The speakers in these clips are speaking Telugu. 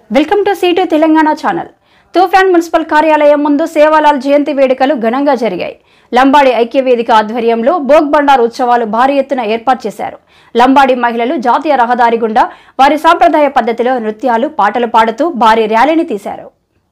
వెల్కమ్ టు సీటు తెలంగాణ ఛానల్ తూఫాన్ మున్సిపల్ కార్యాలయం ముందు సేవాలాల్ జయంతి వేడుకలు ఘనంగా జరిగాయి లంబాడి ఐక్యవేదిక ఆధ్వర్యంలో భోగ్ బండార్ ఉత్సవాలు భారీ ఎత్తున ఏర్పాటు చేశారు లంబాడి మహిళలు జాతీయ రహదారి గుండా వారి సాంప్రదాయ పద్ధతిలో నృత్యాలు పాటలు పాడుతూ భారీ ర్యాలీని తీశారు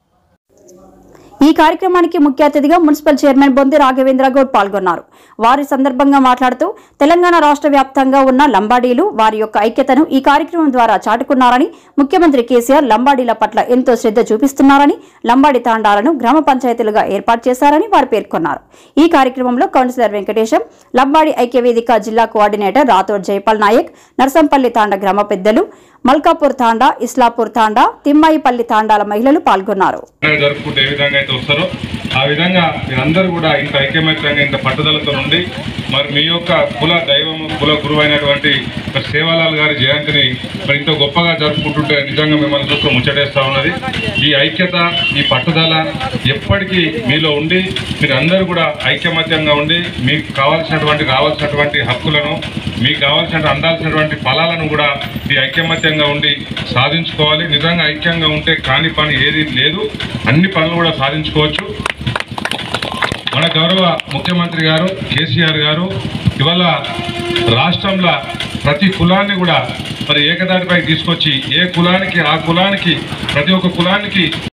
ఈ కార్యక్రమానికి ముఖ్య అతిథిగా మున్సిపల్ చైర్మన్ బొంది రాఘవేంద్ర గౌడ్ పాల్గొన్నారు వారి సందర్భంగా మాట్లాడుతూ తెలంగాణ రాష్ట్ర వ్యాప్తంగా ఉన్న లంబాడీలు వారి యొక్క ఐక్యతను ఈ కార్యక్రమం ద్వారా చాటుకున్నారని ముఖ్యమంత్రి కేసీఆర్ లంబాడీల పట్ల ఎంతో శ్రద్ధ చూపిస్తున్నారని లంబాడి తాండాలను గ్రామ పంచాయతీలుగా ఏర్పాటు చేశారని వారు పేర్కొన్నారు ఈ కార్యక్రమంలో కౌన్సిలర్ వెంకటేశం లంబాడి ఐక్యవేదిక జిల్లా కోఆర్డినేటర్ రాథోడ్ జైపాల్ నాయక్ నర్సంపల్లి తాండా గ్రామ పెద్దలు మల్కాపూర్ తాండా ఇస్లాపూర్ తాండా తిమ్మాయిపల్లి తాండాల మహిళలు పాల్గొన్నారు పండుగ జరుపుకుంటే ఏ విధంగా అయితే వస్తారో ఆ విధంగా మీరందరూ కూడా ఇంత ఐక్యమత్యంగా ఇంత పట్టుదలతో నుండి మరి మీ యొక్క కుల దైవము కుల గురువు అయినటువంటి మరి సేవాలాల్ గారి జయంతిని మరి ఇంత గొప్పగా జరుపుకుంటుంటే నిజంగా మిమ్మల్ని చూస్తూ ముచ్చటేస్తా ఉన్నది ఈ ఐక్యత ఈ పట్టుదల ఎప్పటికీ మీలో ఉండి మీరందరూ కూడా ఐక్యమత్యంగా ఉండి మీకు కావాల్సినటువంటి రావాల్సినటువంటి హక్కులను మీకు కావాల్సిన అందాల్సినటువంటి ఫలాలను కూడా ఈ ఐక్యమత్యంగా ఉండి సాధించుకోవాలి నిజంగా ఐక్యంగా ఉంటే కాని పని ఏది లేదు అన్ని పనులు కూడా సాధించుకోవచ్చు మన గౌరవ ముఖ్యమంత్రి గారు కేసీఆర్ గారు ఇవాళ రాష్ట్రంలో ప్రతి కులాన్ని కూడా మరి ఏకదాటిపై తీసుకొచ్చి ఏ కులానికి ఆ కులానికి ప్రతి ఒక్క కులానికి